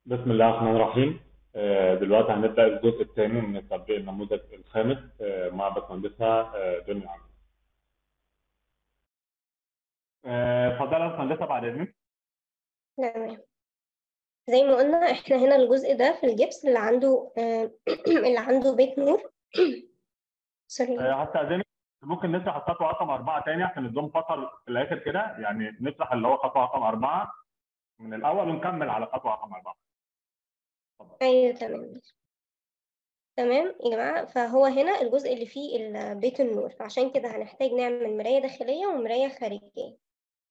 بسم الله الرحمن الرحيم آه، دلوقتي هنبدأ الجزء الثاني من تطبيق النموذج الخامس آه، مع باشمهندسة آه، دنيا عمرو. آه، اتفضلي يا باشمهندسة بعد إذنك. تمام زي ما قلنا احنا هنا الجزء ده في الجبس اللي عنده آه، اللي عنده بيت نور سوري آه، هستأذنك ممكن نشرح الخطوة رقم أربعة تاني عشان الزوم فصل في الآخر كده يعني نشرح اللي هو خطوة رقم أربعة من الأول ونكمل على خطوة رقم أربعة. ايوه تمام تمام يا جماعة فهو هنا الجزء اللي فيه ال- بيت النور فعشان كده هنحتاج نعمل مراية داخلية ومراية خارجية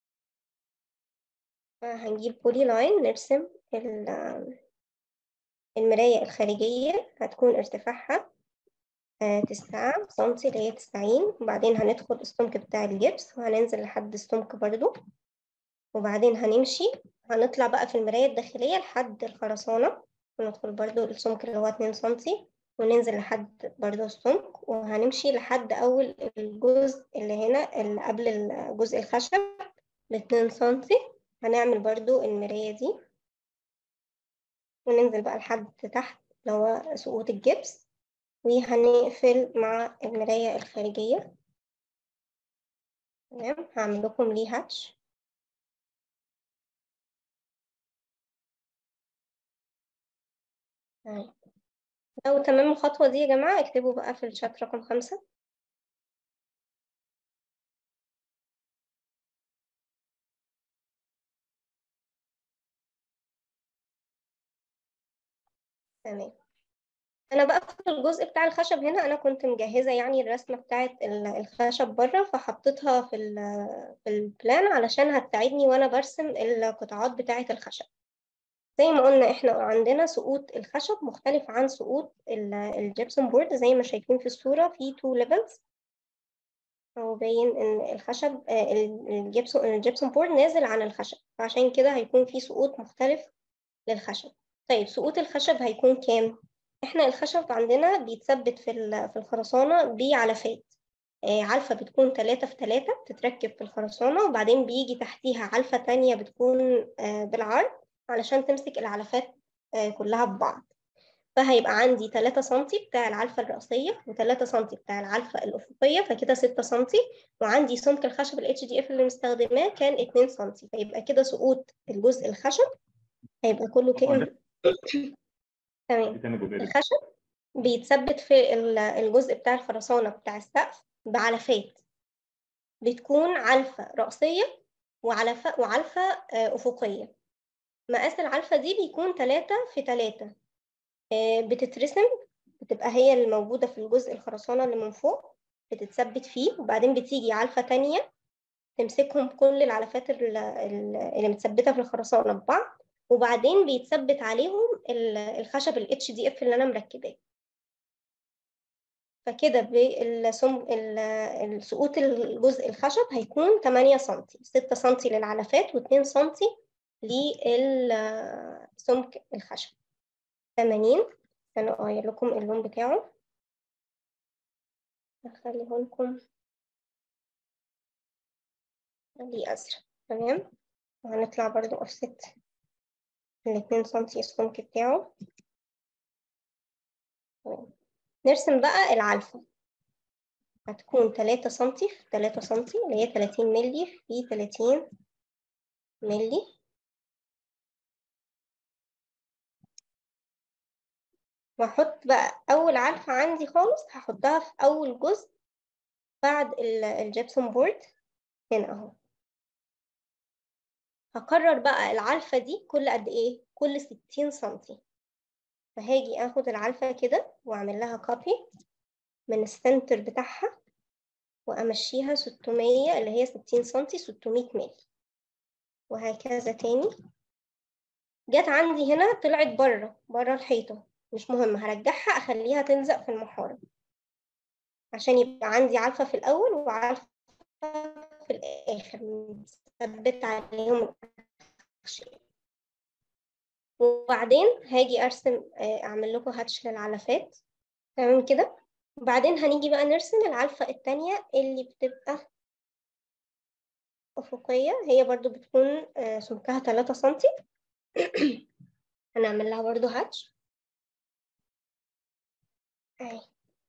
فهنجيب بولي لاين نرسم ال- المراية الخارجية هتكون ارتفاعها آه، تسعة سنتي اللي هي تسعين وبعدين هندخل السمك بتاع الجبس وهننزل لحد السمك برضو وبعدين هنمشي هنطلع بقى في المراية الداخلية لحد الخرسانة وندخل برضو السمك اللي هو اتنين سنتي وننزل لحد برضو السمك وهنمشي لحد أول الجزء اللي هنا اللي قبل الجزء الخشب الاتنين سنتي هنعمل برضو المراية دي وننزل بقى لحد تحت اللي هو سقوط الجبس وهنقفل مع المراية الخارجية تمام هعمل لكم ليه هاتش طيب. لو تمام الخطوة دي يا جماعة اكتبوا بقى في الشات رقم خمسة تمام أنا بقى في الجزء بتاع الخشب هنا أنا كنت مجهزة يعني الرسمة بتاعة ال- الخشب بره فحطيتها في ال- في البلان علشان هتساعدني وأنا برسم القطاعات بتاعة الخشب زي ما قلنا احنا عندنا سقوط الخشب مختلف عن سقوط ال- الجبسون بورد زي ما شايفين في الصورة في تو ليفلز هو باين ان الخشب آه، ال- الجبسون الجبسون بورد نازل عن الخشب فعشان كده هيكون في سقوط مختلف للخشب طيب سقوط الخشب هيكون كام احنا الخشب عندنا بيتثبت في ال- في الخرسانة بعلفات آه، علفة بتكون تلاتة في تلاتة بتتركب في الخرسانة وبعدين بيجي تحتيها علفة تانية بتكون آه، بالعرض علشان تمسك العلفات آه، كلها ببعض فهيبقى عندي 3 سنتي بتاع العلفة الرئيسية و3 سنتي بتاع العلفة الأفقية فكده 6 سنتي وعندي سمك الخشب ال HDF اللي مستخدماه كان 2 سنتي فيبقى كده سقوط الجزء الخشب هيبقى كله كام؟ تمام دي تاني جزئية. الخشب بيتثبت في ال- الجزء بتاع الخرسانة بتاع السقف بعلفات بتكون علفة رأسية وعلفة وعلفة آه، أفقية مقاس العلفة دي بيكون تلاتة في تلاتة آه، بتترسم بتبقى هي الموجودة في الجزء الخرسانة اللي من فوق بتتثبت فيه وبعدين بتيجي علفة تانية تمسكهم كل العلفات ال- ال- اللي متثبتة في الخرسانة ببعض وبعدين بيتثبت عليهم ال- الخشب ال HDF اللي أنا مركباه فكده بالسم ال- السقوط الجزء الخشب هيكون 8 سنتي 6 سنتي للعلفات و2 سنتي للسمك الخشب 80 أنا أغير لكم اللون بتاعه هخليه لكم خليه أزرق تمام وهنطلع برضو أوفست الاتنين سنتي السمك بتاعه تمام. نرسم بقى العلفة هتكون تلاتة سنتي في تلاتة سنتي اللي هي تلاتين ملي في تلاتين ملي وأحط بقى أول علفة عندي خالص هحطها في أول جزء بعد ال- الجبسون بورد هنا أهو هكرر بقى العلفة دي كل قد إيه؟ كل ستين سنتي فهاجي آخد العلفة كده وأعمل لها كوبي من السنتر بتاعها وأمشيها ستمية اللي هي ستين سنتي ستمية ملي وهكذا تاني جت عندي هنا طلعت بره بره الحيطة مش مهم هرجعها أخليها تلزق في المحارة عشان يبقى عندي علفة في الأول وعلفة في الآخر مثبت عليهم الأخشاب وبعدين هاجي أرسم آه، أعمل لكم هاتش للعلفات تمام كده وبعدين هنيجي بقى نرسم العلفة التانية اللي بتبقى أفقية هي برضو بتكون آه، سمكها تلاتة سنتي هنعمل لها برضو هاتش اهي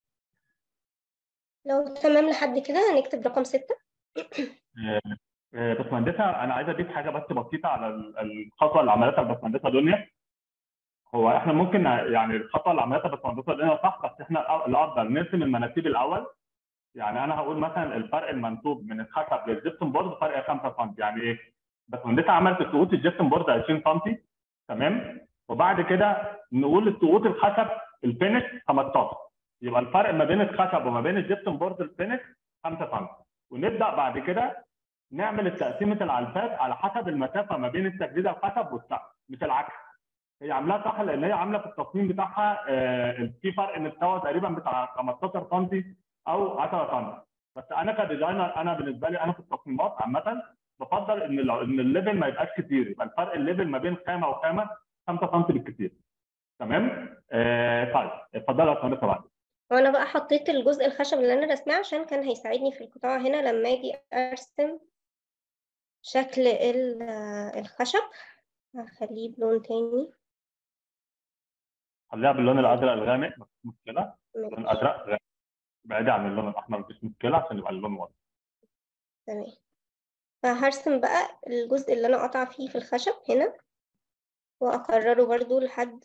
لو تمام لحد كده هنكتب رقم ستة آه، باشمهندسه انا عايز اضيف حاجه بس بسيطه على ال- الخطوه اللي عملتها الباشمهندسه دنيا هو احنا ممكن ن- يعني الخطوه اللي عملتها الباشمهندسه دنيا صح بس احنا الأ- الافضل نرسم المناسيب الاول يعني انا هقول مثلا الفرق المنسوب من الخشب للجبسون بورد فرق 5 سم يعني ايه؟ الباشمهندسه عملت سقوط الجبسون بورد 20 سم تمام وبعد كده نقول سقوط الخشب الفينش 15 يبقى الفرق ما بين الخشب وما بين الجبسون بورد الفينش 5 سم ونبدا بعد كده نعمل تقسيمه العلفات على حسب المسافه ما بين التجديد الخشب والسقف مش العكس هي عاملاها صح لان هي عامله في التصميم بتاعها آه، في فرق مستوى تقريبا بتاع 15 سم او 10 سم بس انا كديزاينر انا بالنسبه لي انا في التصميمات عامه بفضل ان ال- ان الليفل ما يبقاش كتير يبقى الفرق الليفل ما بين خامه وخامه 5 سم بالكتير تمام آه طيب اتفضل يا باشمهندس بعد وانا بقى حطيت الجزء الخشب اللي انا رسماه عشان كان هيساعدني في القطاع هنا لما اجي ارسم شكل ال- الخشب هخليه بلون تاني خليها باللون الازرق الغامق مفيش مشكله اللون ماشي الازرق غامق بعيد عن اللون الاحمر مفيش مشكله عشان يبقى اللون واضح تمام فهرسم بقى الجزء اللي انا قاطعة فيه في الخشب هنا واكرره برضو لحد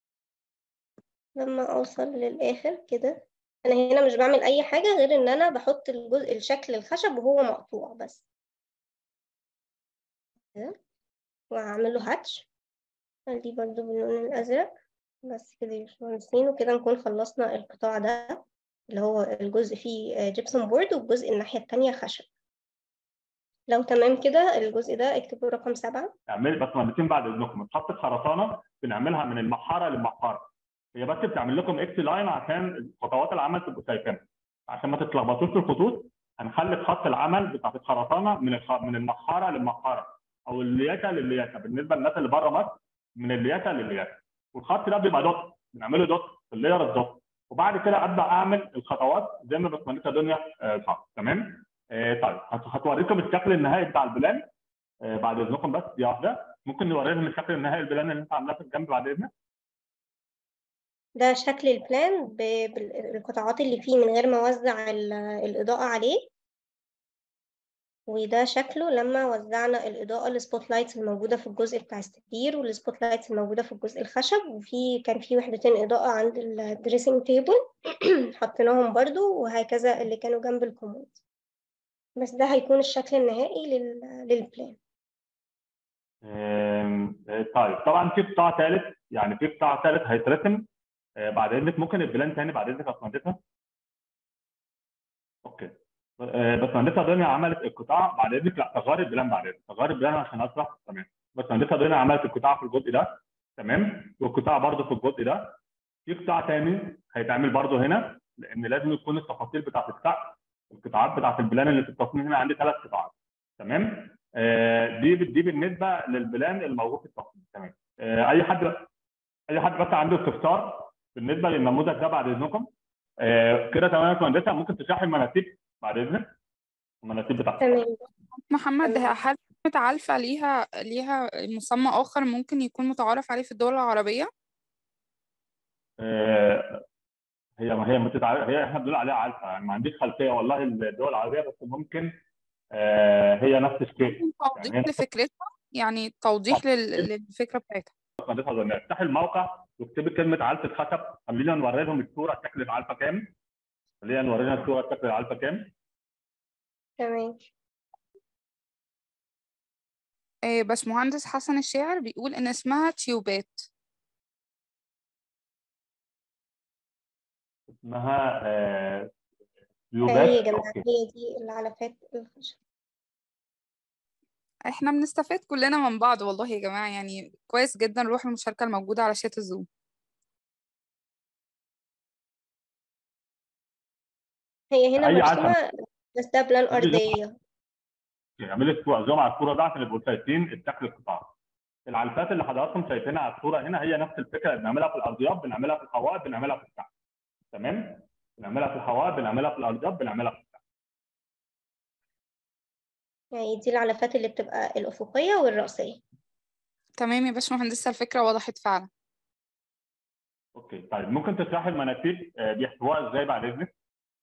لما اوصل للاخر كده انا هنا مش بعمل اي حاجة غير ان انا بحط الجزء الشكل الخشب وهو مقطوع بس كده وهعمل له هاتش دي برضو باللون الازرق بس كده يا باشمهندسين وكده نكون خلصنا القطاع ده اللي هو الجزء فيه جبسون بورد والجزء الناحية التانية خشب لو تمام كده الجزء ده اكتبوا رقم سبعة اعمل بس مهندسين بعد اذنكم تحط خرسانه بنعملها من المحاره للمحاره هي بس بتعمل لكم اكس لاين عشان خطوات العمل تبقوا شايفينها عشان ما تتلخبطوش في الخطوط هنخلي خط العمل بتاعت الخرسانه من الخ... من المحاره للمحاره او اللياكه للياكه بالنسبه للناس اللي بره مصر من اللياكه للياكه والخط ده بيبقى دوت بنعمله دوت في اللاير الدوت وبعد كده ابدا اعمل الخطوات زي ما باشمهندسه دنيا آه، صح تمام آه، طيب هت- هتوريكم الشكل النهائي بتاع البلان آه، بعد اذنكم بس دي واحده ممكن نوريهم الشكل النهائي البلان اللي انت عاملاه في الجنب بعد اذنك ده شكل البلان ب- بالقطاعات اللي فيه من غير ما اوزع ال- الاضاءة عليه وده شكله لما وزعنا الإضاءة السبوت لايتس الموجودة في الجزء بتاع السرير والسبوت لايتس الموجودة في الجزء الخشب وفي كان في وحدتين إضاءة عند الدريسنج تيبل حطيناهم برضو وهكذا اللي كانوا جنب الكومود بس ده هيكون الشكل النهائي لل... للبلان آم، آه، طيب طبعا في قطاع ثالث يعني في قطاع ثالث هيترسم آه، بعد اذنك ممكن البلان تاني بعد اذنك يا باشمهندسه اوكي آه، باشمهندسه دنيا عملت القطاع بعد اذنك لا تغير البلان بعد اذنك تغير البلان عشان اشرح تمام باشمهندسه دنيا عملت القطاع في الجزء ده تمام والقطاع برضه في الجزء ده في قطاع تاني هيتعمل برضه هنا لان لازم يكون التفاصيل بتاعت السقف القطاعات بتاعت البلان اللي في التصميم هنا عندي ثلاث قطاعات تمام آه، دي دي بالنسبه للبلان الموجود في التصميم تمام آه، اي حد اي حد بس عنده استفسار بالنسبه للنموذج ده بعد اذنكم آه، كده تمام يا باشمهندسه ممكن تشرحي المناسيب بعد اذنك المناسيب بتاعتك تمام محمد تمام. هل كلمة علفة ليها ليها مسمى آخر ممكن يكون متعارف عليه في الدول العربية؟ آه، هي ما هي متتع... هي احنا بنقول عليها علفه يعني ما عنديش خلفيه والله الدول العربيه بس ممكن آه، هي نفس الشيء توضيح يعني هي- لفكرتها يعني توضيح لل- للفكرة بتاعتها باشمهندسه دنيا افتحي الموقع واكتبي كلمه علفه خشب خلينا نوري لهم الصوره شكل العلفه كام خلينا نوري لهم الصوره شكل العلفه كام تمام آه، باشمهندس حسن الشاعر بيقول إن اسمها تيوبات اسمها آه، هي يوبات يا جماعة اوكي هي دي العلفات الخشب احنا بنستفاد كلنا من بعض والله يا جماعة يعني كويس جدا روح المشاركة الموجودة على شات الزوم هي هنا أي علفة. مرسومة بس ده بلان قولي لي. أرضية اعملي صوره زوم على الصوره ده عشان يبقوا شايفين الشكل القطاع العلفات اللي حضراتكم شايفينها على الصوره هنا هي نفس الفكره اللي بنعملها في الارضيات بنعملها في الحوائط بنعملها في السقف تمام بنعملها في الحوائط بنعملها في الارضيات بنعملها في السقف يعني دي العلفات اللي بتبقى الأفقية والرأسية تمام يا باشمهندسة الفكرة وضحت فعلا اوكي طيب ممكن تشرحي المناسيب آه، بيحتوها ازاي بعد اذنك؟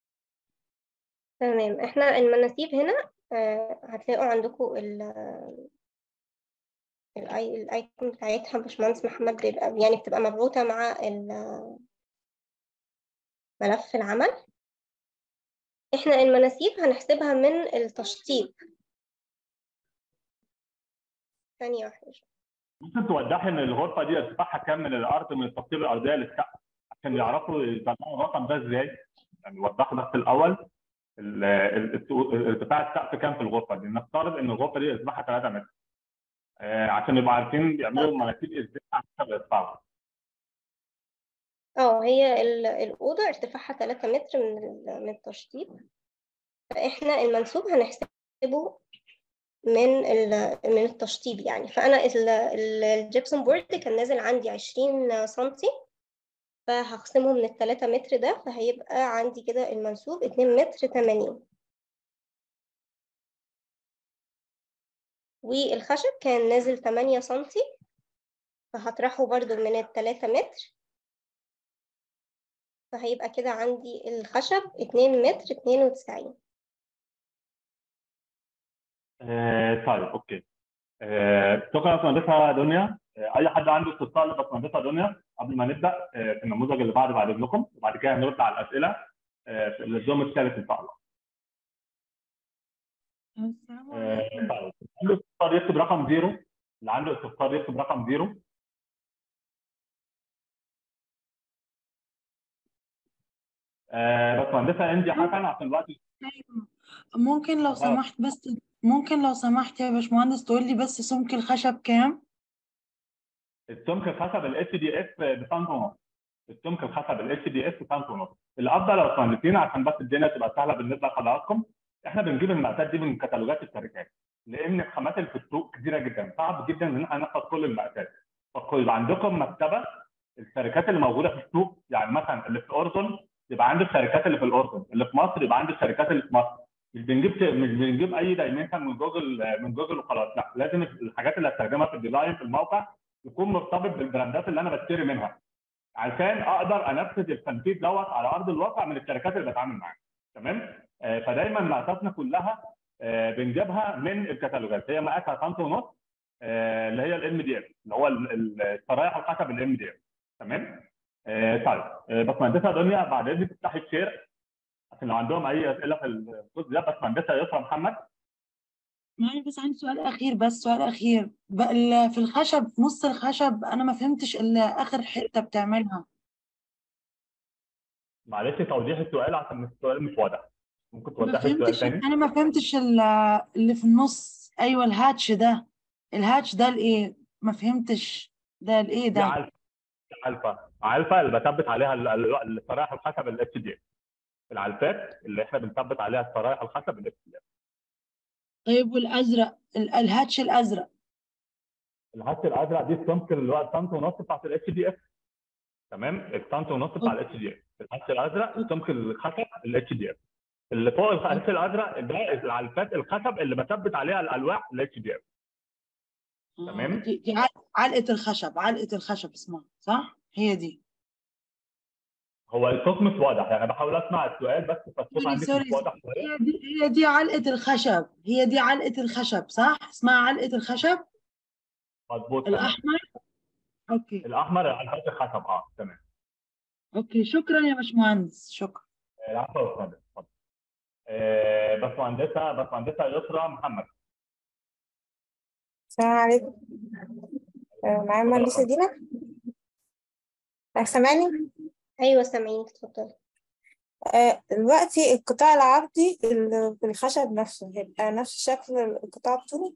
تمام احنا المناسيب هنا آه، هتلاقوا عندكم ال الاي الايكون بتاعتها باشمهندس محمد بيبقى يعني بتبقى مبعوثة مع ال- ملف العمل احنا المناسيب هنحسبها من التشطيب ثانية واحدة ممكن توضحي ان الغرفه دي ارتفاعها كام من الارض من التقطيب الارضيه للسقف عشان يعرفوا يطلعوا الرقم ده ازاي؟ يعني وضحوا بس الاول ال- ال- ال- ارتفاع السقف كام في الغرفه دي؟ نفترض ان الغرفه دي ارتفاعها 3 متر. آه، عشان يبقوا عارفين يعملوا مناسيب ازاي على حسب ارتفاعها. اه هي ال- الأوضة ارتفاعها 3 متر من ال- من التشطيب فاحنا المنسوب هنحسبه من ال- من التشطيب يعني فأنا ال- ال- الجبسون بورد كان نازل عندي 20 سنتي فهخصمه من التلاتة متر ده فهيبقى عندي كده المنسوب اتنين متر تمانين والخشب كان نازل تمانية سنتي فهطرحه برضو من التلاتة متر فهيبقى كده عندي الخشب اتنين متر اتنين وتسعين آه، طيب اوكي. آه، شكرا يا باشمهندسه دنيا. آه، اي حد عنده استفسار لباشمهندسه دنيا قبل ما نبدا آه، في النموذج اللي بعده بعد اذنكم وبعد كده هنرد على الاسئله آه، في الزوم الثالث ان شاء الله. السلام آه، عليكم طيب اللي عنده استفسار يكتب رقم زيرو اللي عنده استفسار يكتب رقم زيرو آه، باشمهندسه انجي حسن عشان الوقت أيوة. ممكن لو سمحت بس ممكن لو سمحت يا باشمهندس تقول لي بس سمك الخشب كام؟ السمك الخشب الاتش دي اف بسنت ونص السمك الخشب الاتش دي اف بسنت ونص الافضل لو باشمهندسين عشان بس الدنيا تبقى سهله بالنسبه لحضراتكم احنا بنجيب المقاسات دي من كتالوجات الشركات لان الخامات اللي في السوق كتيره جدا صعب جدا ان احنا نحفظ كل المقاسات فيبقى عندكم مكتبه الشركات اللي موجوده في السوق يعني مثلا اللي في الاردن يبقى عند الشركات اللي في الاردن اللي في مصر يبقى عند الشركات اللي في مصر مش بنجيب مش بنجيب اي دايمنشن من جوجل من جوجل وخلاص لا لازم الحاجات اللي هستخدمها في الديزاين في الموقع يكون مرتبط بالبراندات اللي انا بشتري منها عشان اقدر انفذ التنفيذ دوت على ارض الواقع من الشركات اللي بتعامل معاها تمام آه، فدايما مقاساتنا كلها آه، بنجيبها من الكتالوجات هي مقاسها سنتي ونص آه، اللي هي الام دي اف اللي هو ال- ال- الشرايح الخشب الام دي اف تمام آه، طيب آه، باشمهندسه دنيا بعد اذنك تفتحي الشير عشان لو عندهم اي اسئله في الجزء ده باشمهندسه يسرا محمد معلش بس عندي سؤال أخير بس سؤال أخير بقى ال- في الخشب في نص الخشب أنا ما فهمتش إلا آخر حتة بتعملها معلش توضيح السؤال عشان السؤال مش واضح ممكن ما توضحي السؤال فهمتش تاني أنا ما فهمتش ال- اللي في النص أيوه الهاتش ده الهاتش ده الإيه ما فهمتش ده الإيه دي ده علفه علفه علفه اللي بثبت عليها ال- ال- الشرايح الخشب الاتش دي العلفات اللي احنا بنثبت عليها الشرايح الخشب الاتش دي طيب والأزرق ال- الهاتش الأزرق الهاتش الازرق دي السمك اللي هو السنت ونص بتاعت الاتش دي اف تمام السنت ونص بتاع الاتش دي اف الهاتش الازرق السمك الخشب الاتش دي اف اللي فوق الهاتش الازرق ده العلفات الخشب اللي بثبت عليها الالواح الاتش دي اف آه، تمام. دي, دي عل- علقة الخشب علقة الخشب اسمها صح هي دي هو الصوت مش واضح يعني انا بحاول اسمع السؤال بس فالصوت سوري عندك سوري مش واضح شويه هي دي هي دي علقة الخشب هي دي علقة الخشب صح اسمها علقة الخشب مظبوط تمام. الأحمر أوكي الاحمر العلفات الخشب اه تمام أوكي شكرا يا باشمهندس شكرا العفو يا استاذ اتفضل آه، باشمهندسه باشمهندسه يسرا محمد السلام عليكم آه، معايا المهندسة دينا حضرتك سامعني أيوة سامعينك اتفضلي آه، دلوقتي القطاع العرضي ال- بالخشب نفسه هيبقى نفس شكل القطاع الطولي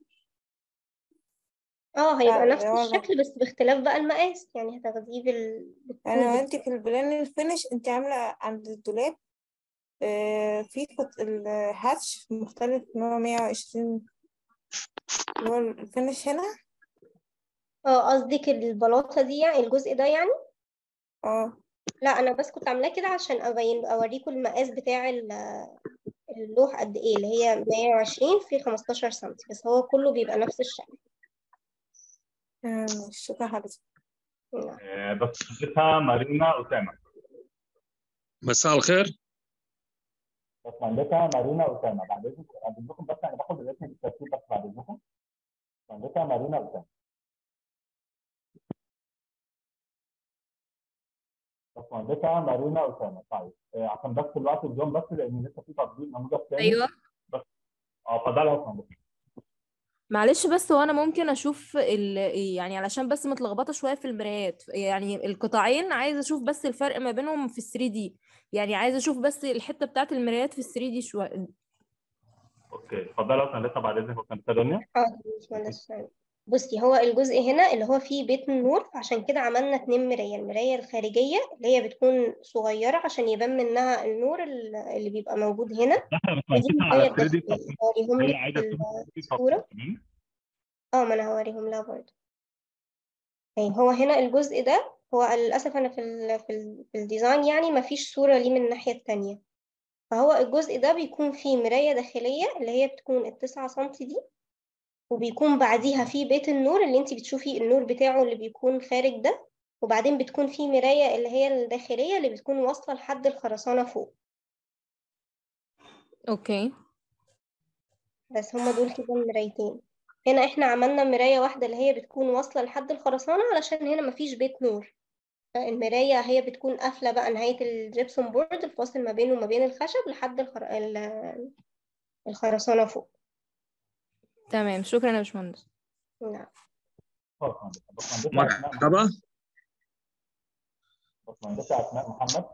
اه هيبقى لا، نفس ولا- الشكل بس باختلاف بقى المقاس يعني هتاخديه بال... يعني بالطول انت في البلان الفينش انت عاملة عند الدولاب آه، في قط- الهاتش مختلف ان هو 120 اللي هو الفينش هنا اه قصدك البلاطة دي يعني الجزء ده يعني اه لا انا بس كنت عاملاه كده عشان ابين اوريكم المقاس بتاع ال- اللوح قد ايه اللي هي 120 في 15 سم بس هو كله بيبقى نفس الشكل آه، ماشي، شكرا حضرتك نعم. آه، باشمهندسة مارينا أسامة مساء الخير باشمهندسة مارينا أسامة بعد إذنكم بعد إذنكم بس أنا باخد الاسم بالترتيب بس بعد إذنكم باشمهندسة مارينا أسامة باشمهندسة مارينا أسامة طيب آه، عشان بس الوقت اليوم بس لأن لسه في تطبيق نموذج تاني ايوه اه اتفضلي يا باشمهندسة معلش بس هو انا ممكن اشوف ال... يعني علشان بس متلخبطه شويه في المرايات يعني القطاعين عايزه اشوف بس الفرق ما بينهم في 3 دي يعني عايزه اشوف بس الحته بتاعت المرايات في 3 دي شويه اوكي اتفضلي يا باشمهندسة بعد إذنك باشمهندسة دنيا حاضر يا باشمهندس سامي. بصي هو الجزء هنا اللي هو فيه بيت النور فعشان كده عملنا اتنين مراية المراية الخارجية اللي هي بتكون صغيرة عشان يبان منها النور ال- اللي بيبقى موجود هنا داخلة يا ودي باشمهندسة على المراية 3 دي الداخلية هوريهم هي لك عايزة في 3 دي الصورة تمام اه ما انا هوريهم لها برضه يعني هو هنا الجزء ده هو للأسف أنا في ال في, ال في الديزاين يعني مفيش صورة ليه من الناحية التانية فهو الجزء ده بيكون فيه مراية داخلية اللي هي بتكون التسعة سنتي دي وبيكون بعديها فيه بيت النور اللي انتي بتشوفي النور بتاعه اللي بيكون خارج ده وبعدين بتكون فيه مراية اللي هي الداخلية اللي بتكون واصلة لحد الخرسانة فوق اوكي بس هما دول كده المرايتين هنا احنا عملنا مراية واحدة اللي هي بتكون واصلة لحد الخرسانة علشان هنا مفيش بيت نور المراية هي بتكون قافلة بقى نهاية الجبسون بورد الفاصل ما بينه وما بين الخشب لحد الخر... ال- الخرسانة فوق تمام شكرا يا باشمهندس نعم اتفضل يا باشمهندسة باشمهندسة أسماء مرحبا باشمهندسة أسماء محمد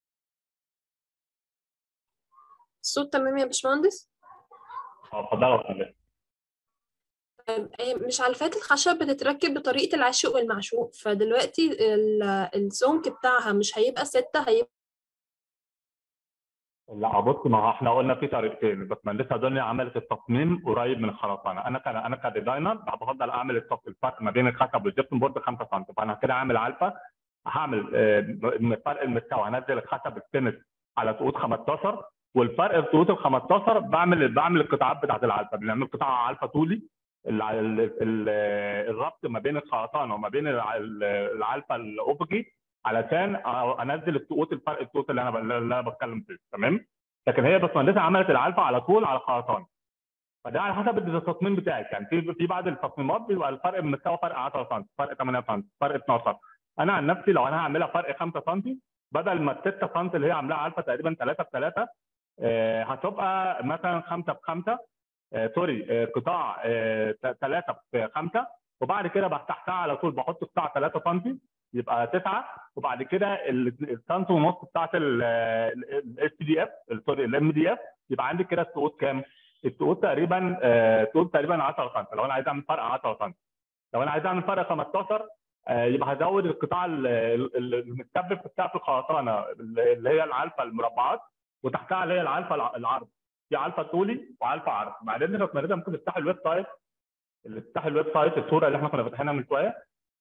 الصوت تمام يا باشمهندس اه اتفضلي يا باشمهندسة طيب، آه، مش عارفات الخشب بتتركب بطريقة العشق والمعشوق فدلوقتي ال- السمك بتاعها مش هيبقى ستة هيبقى لا بص ما هو احنا قلنا في طريقتين بس مهندسه دنيا عملت التصميم قريب من الخرسانه انا كان انا كديزاينر بفضل اعمل التص- الفرق ما بين الخشب والجبسون بورد 5 سم فانا كده عامل علفه هعمل آه، م- فرق المستوى هنزل الخشب التنس على سقوط 15 والفرق في سقوط ال 15 بعمل بعمل القطاعات بتاعت العلفه بنعمل قطاع علفه طولي ال- ال- ال- الربط ما بين الخرسانه وما بين الع- ال- العلفه الافقي علشان أ- انزل السقوط الفرق السقوط اللي انا ب- اللي انا بتكلم فيه تمام لكن هي باشمهندسه عملت العلفه على طول على الخرسانه فده على حسب التصميم بتاعك يعني في في بعض التصميمات بيبقى الفرق المستوى فرق 10 سم فرق 8 سم فرق 12 انا عن نفسي لو انا هعملها فرق 5 سم بدل ما ال 6 سم اللي هي عاملاها علفه تقريبا 3 في 3 هتبقى مثلا 5 في 5 آه، سوري آه، قطاع 3 في 5 وبعد كده بفتحتها على طول بحط قطاع 3 سم يبقى 9 وبعد كده ال- السنت ونص بتاعت الاس دي اف سوري الام دي اف يبقى عندي كده السقوط كام؟ السقوط تقريبا آه، السقوط تقريبا 10 سم لو انا عايز اعمل فرق 10 سم لو انا عايز اعمل فرق 15 آه، يبقى هزود القطاع ال- ال- ال- المتثبت في سقف الخرسانه اللي هي العلفه المربعات وتحتها اللي هي العلفه الع- العرض في علفه طولي وعلفه عرض بعدين لو كنا ممكن نفتح الويب سايت اللي تفتح الويب سايت الصوره اللي احنا كنا فاتحينها من شويه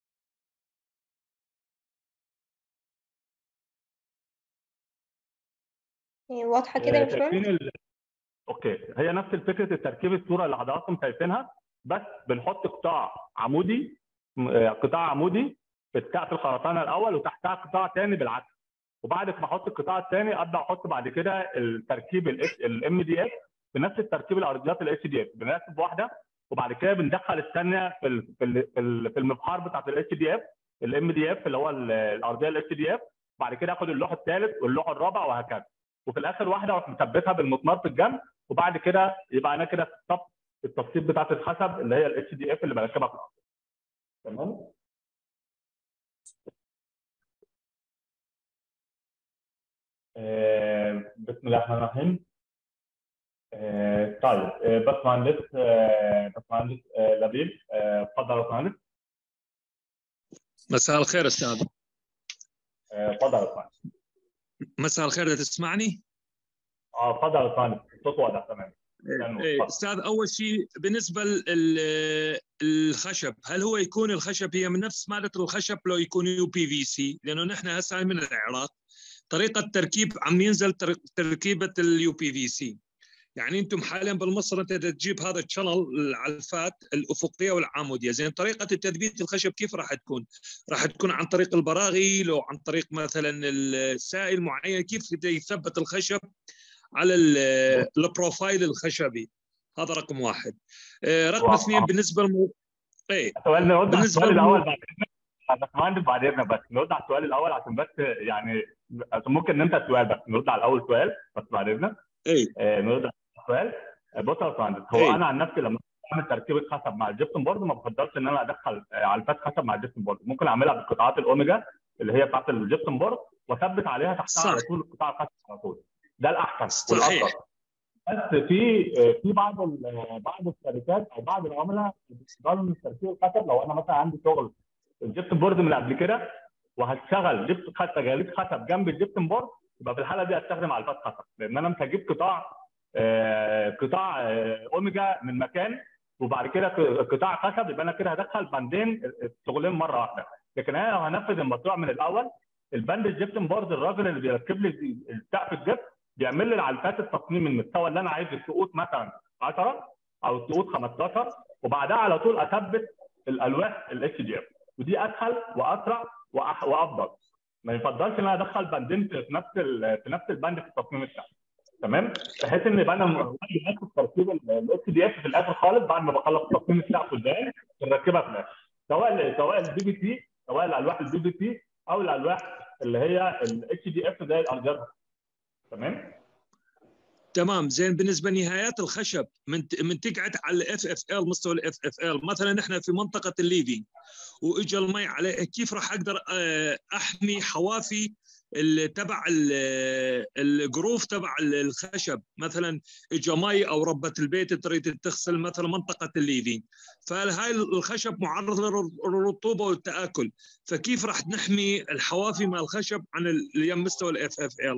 إيه، واضحة كده يا آه، باشمهندس شايفين ال... اوكي هي نفس فكره التركيب الصوره اللي حضراتكم شايفينها بس بنحط قطاع عمودي م- آه، قطاع عمودي في سقف الخرسانه الاول وتحتها قطاع ثاني بالعكس وبعد ما احط القطاع الثاني ابدا احط بعد كده التركيب الام دي اف بنفس التركيب الارضيات الاتش دي اف بنركب واحده وبعد كده بندخل الثانيه في ال- في ال- في ال- في المبحار بتاعت الاتش دي اف الام دي اف اللي هو ال- الارضيه الاتش دي اف بعد كده اخد اللوح الثالث واللوح الرابع وهكذا وفي الاخر واحده اروح مثبتها بالمسمار في الجنب وبعد كده يبقى انا كده في الصف التفصيل بتاعت الخشب اللي هي الاتش دي اف اللي بركبها في الأرض. تمام آه، بسم الله الرحمن الرحيم آه، طيب آه، باشمهندس آه، باشمهندس آه، لبيب آه، اتفضل يا باشمهندس مساء الخير استاذ آه، اتفضل يا باشمهندس مساء الخير إذا تسمعني اه اتفضل يا باشمهندس الصوت واضح تمام إيه، استاذ اول شيء بالنسبه للخشب هل هو يكون الخشب هي من نفس ماده الخشب لو يكون يو بي في سي لانه نحن هسه من العراق طريقه تركيب عم ينزل تر- تركيبه اليو بي في سي يعني انتم حاليا بالمصر انت تجيب هذا الشانل العلفات الافقيه والعاموديه زين طريقه التثبيت الخشب كيف راح تكون؟ راح تكون عن طريق البراغي لو عن طريق مثلا السائل معين كيف يثبت الخشب على ال- البروفايل الخشبي هذا رقم واحد آه، رقم واو. اثنين بالنسبه لمو... ايه سؤال نرد على بالنسبة السؤال للمو- الاول بعد اذنك يا باشمهندس بعد اذنك بس نرد على السؤال الاول عشان بس يعني عشان ممكن ننسى السؤال بس نرد على اول سؤال بس بعد اذنك ايه آه، نرد على السؤال آه، بص يا باشمهندس هو إيه. انا عن نفسي لما بعمل تركيبه خشب مع الجبسون بورد ما بفضلش ان انا ادخل آه، علفات خشب مع الجبسون بورد ممكن اعملها بقطاعات الاوميجا اللي هي بتاعت الجبسون بورد واثبت عليها تحتها صح. على طول قطاع الخشب على طول ده الاحسن صحيح. والافضل بس في في بعض ال- بعض الشركات او بعض العملاء بيشتغلوا من تركيب الخشب لو انا مثلا عندي شغل الجبسن بورد من قبل كده وهشتغل جبت خشب تجاريد خشب جنب الجبسن بورد يبقى في الحاله دي هستخدم علفات خشب لان انا مش هجيب قطاع آه، قطاع آه، اوميجا من مكان وبعد كده ق- قطاع خشب يبقى انا كده هدخل بندين الشغلين مره واحده لكن انا لو هنفذ المشروع من الاول البند الجبسن بورد الراجل اللي بيركب لي السقف الجبس بيعمل لي العلفات التصميم المستوى اللي انا عايز السقوط مثلا 10 او السقوط 15 وبعدها على طول اثبت الالواح الاتش دي اف ودي اسهل واسرع وأح- وافضل ما يفضلش ان انا ادخل بندين في نفس ال- في نفس البند في التصميم بتاعي تمام بحيث ان يبقى انا ماسك تركيب الاتش دي اف في الاخر خالص بعد ما بخلص التصميم بتاعه قدام بنركبها في الاخر سواء سواء البي بي سي سواء الالواح البي بي سي او الالواح اللي هي الاتش دي اف زي الارجل تمام تمام زين بالنسبه لنهايات الخشب من ت- من تقعد على الاف اف ال مستوى الاف اف ال مثلا احنا في منطقه الليفينج واجى المي عليه كيف راح اقدر آه، احمي حوافي ال- تبع ال- الجروف تبع ال- الخشب مثلا اجى مي او ربة البيت تريد تغسل مثلا منطقه الليفينج فهاي الخشب معرض للرطوبه والتاكل فكيف راح نحمي الحوافي مال الخشب عن ال- اليم مستوى الاف اف ال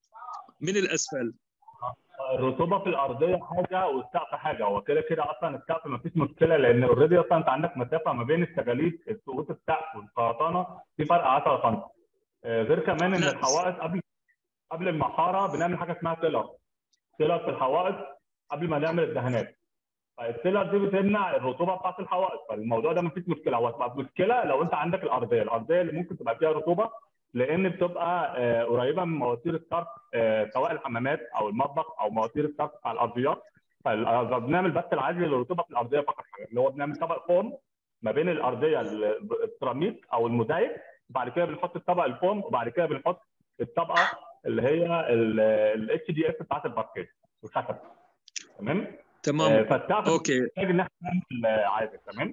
من الاسفل الرطوبه في الارضيه حاجه والسقف حاجه هو كده كده اصلا السقف ما فيش مشكله لان اوريدي اصلا انت عندك مسافه ما بين السجاليد سقوط السقف والسرطانه في فرق 10 سم آه، غير كمان ان لا. الحوائط قبل قبل المحاره بنعمل حاجه اسمها تيلر تيلر في الحوائط قبل ما نعمل الدهانات فالتيلر دي بتمنع الرطوبه بتاعت الحوائط فالموضوع ده ما فيش مشكله هو تبقى مشكله لو انت عندك الارضيه الارضيه اللي ممكن تبقى فيها رطوبه لان بتبقى آه، قريبه من مواسير الصرف آه، سواء الحمامات او المطبخ او مواسير الصرف بتاع الارضيات فبنعمل بس العزل للرطوبه في الارضيه فقط اللي هو بنعمل طبق فوم ما بين الارضيه ال- السيراميك او الموزايك وبعد كده بنحط الطبق الفوم وبعد كده بنحط الطبقه اللي هي الاتش دي اف بتاعت الباركيه والخشب تمام آه، تمام فالسقف اوكي محتاج ان احنا نعمل عازل تمام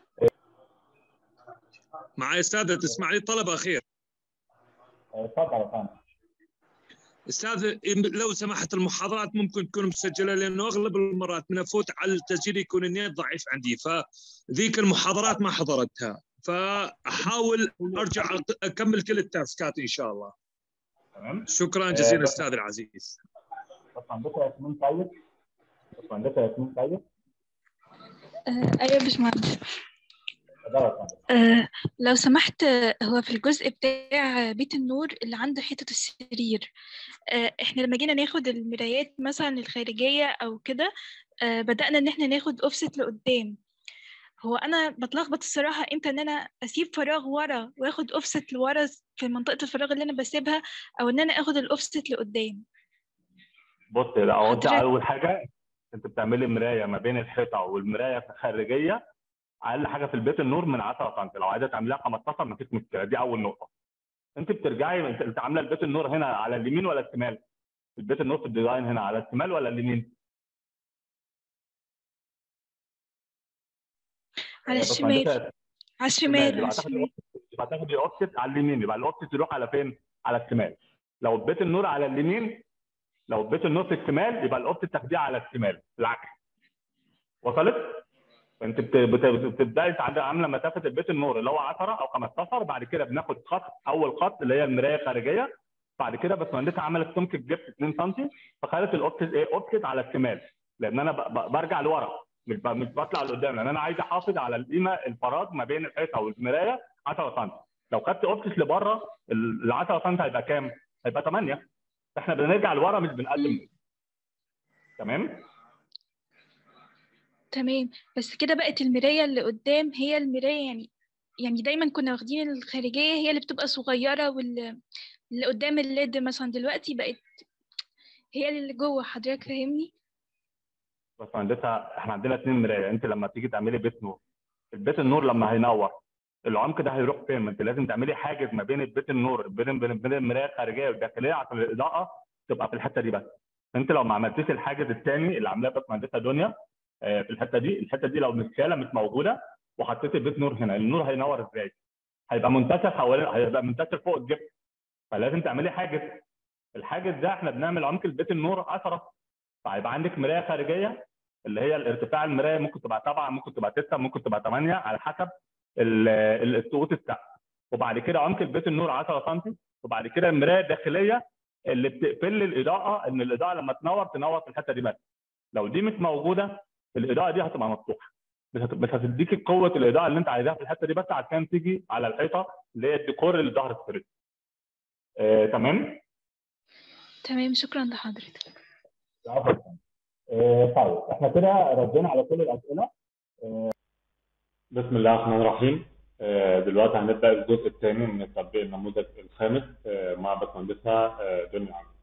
معي استاذ تسمع لي طلب اخير آه، اتفضل يا فندم استاذ لو سمحت المحاضرات ممكن تكون مسجله لانه اغلب المرات من افوت على التسجيل يكون النت ضعيف عندي فذيك المحاضرات ما حضرتها فاحاول ارجع أق- اكمل كل التاسكات ان شاء الله تمام شكرا جزيلا آه، استاذ العزيز باشمهندسه ياسمين سيد باشمهندسه ياسمين سيد آه، أيوة يا باشمهندس اتفضل يا فندم آه، لو سمحت آه، هو في الجزء بتاع بيت النور اللي عنده حتة السرير آه، احنا لما جينا ناخد المرايات مثلا الخارجية أو كده آه، بدأنا إن احنا ناخد أوفست لقدام هو أنا بتلخبط الصراحة إمتى إن أنا أسيب فراغ ورا وآخد أوفست لورا في منطقة الفراغ اللي أنا بسيبها أو إن أنا آخد الأوفست لقدام بص لو انت حضرتك- اول حاجه انت بتعملي مرايه ما بين الحيطه والمرايه الخارجيه اقل حاجه في البيت النور من 10 سم لو عايزه تعمليها 15 مفيش مشكله دي اول نقطه انت بترجعي انت انت عامله البيت النور هنا على اليمين ولا الشمال البيت النور في الديزاين هنا على الشمال ولا اليمين على آه، الشمال باشمهندسة على الشمال على يبقى تاخدي الشمال الأوفست- يبقى تاخدي الاوفست على اليمين يبقى الاوفست يروح على فين؟ على الشمال لو بيت النور على اليمين لو بيت النور في الشمال يبقى الاوفست تاخديه على الشمال العكس وصلت؟ انت بت- بت- بتبداي تعد- عامله مسافه البيت النور اللي هو 10 او 15 بعد كده بناخد خط اول خط اللي هي المرايه الخارجيه بعد كده باشمهندسه عملت سمك الجبس 2 سم فخلت الاوفست ايه اوفست على الشمال لان انا ب- ب- برجع لورا مش ب- مش بطلع لقدام لان انا عايز احافظ على القيمه الفراغ ما بين الحيطه والمرايه 10 سم لو خدت اوفست لبره ال 10 سم هيبقى كام؟ هيبقى 8 احنا بنرجع لورا مش بنقدم تمام تمام بس كده بقت المراية اللي قدام هي المراية يعني يعني دايما كنا واخدين الخارجية هي اللي بتبقى صغيرة واللي اللي قدام الليد مثلا دلوقتي بقت هي اللي جوه حضرتك فاهمني بس هندسه احنا عندنا اثنين مرايه انت لما تيجي تعملي بيت نور البيت النور لما هينور العمق ده هيروح فين؟ ما انت لازم تعملي حاجز ما بين البيت النور بين بين بين المرايه الخارجيه والداخليه عشان الاضاءه تبقى في الحته دي بس انت لو ما عملتيش الحاجز الثاني اللي عاملاه باشمهندسه دنيا آه، في الحته دي الحته دي لو متشاله مش موجوده وحطيتي بيت نور هنا النور هينور ازاي؟ هيبقى منتشر حوالين هيبقى منتشر فوق الجبل فلازم تعملي حاجز الحاجز ده احنا بنعمل عمق البيت النور 10 فهيبقى عندك مرايه خارجيه اللي هي الارتفاع المرايه ممكن تبقى 7 ممكن تبقى 6 ممكن تبقى 8 على حسب ال- ال- السقوط السقف وبعد كده عمق البيت النور 10 سم وبعد كده المرايه الداخليه اللي بتقفل لي الاضاءه ان الاضاءه لما تنور تنور في الحته دي بس لو دي مش موجوده الاضاءه دي هتبقى مفتوحه مش هت- مش هتديكي قوه الاضاءه اللي انت عايزاها في الحته دي بس عشان تيجي على الحيطه اللي هي الديكور اللي ظهر السرير آه، تمام تمام شكرا لحضرتك عفوا آه، طيب احنا كده ردينا على كل الاسئله آه، بسم الله الرحمن الرحيم آه، دلوقتي هنبدا الجزء الثاني من تطبيق النموذج الخامس آه، مع باشمهندسه آه، دنيا عمرو